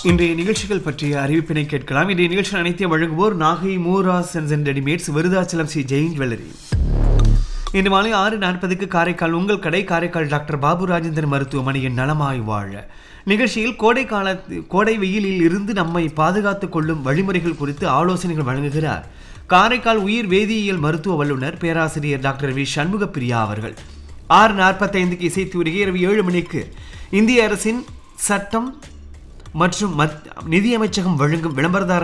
இன்றைய நிகழ்ச்சிகள் பற்றிய அறிவிப்பினை கேட்கலாம் இன்றைய நிகழ்ச்சிகள் அனைத்தையும் வழங்குவோர் நாகை மூரா சென்ஸ் and readymades Virudhachalam Sri Jain jewellery இன்று மாலை ஆறு நாற்பதுக்கு காரைக்கால் உங்கள் கடை காரைக்கால் டாக்டர் பாபு ராஜேந்திரன் மருத்துவமனையின் நலமாய் வாழ நிகழ்ச்சியில் கோடை கால கோடை வெயிலில் இருந்து நம்மை பாதுகாத்துக் கொள்ளும் வழிமுறைகள் குறித்து ஆலோசனைகள் வழங்குகிறார் காரைக்கால் உயிர் வேதியியல் மருத்துவ வல்லுநர் பேராசிரியர் டாக்டர் வி சண்முகப்பிரியா அவர்கள் ஆறு நாற்பத்தைந்துக்கு இசைத்தூரிகை இரவு ஏழு மணிக்கு இந்திய அரசின் சட்டம் மற்றும் மத் நிதியமைச்சகம் வழங்கும் விளம்பரதார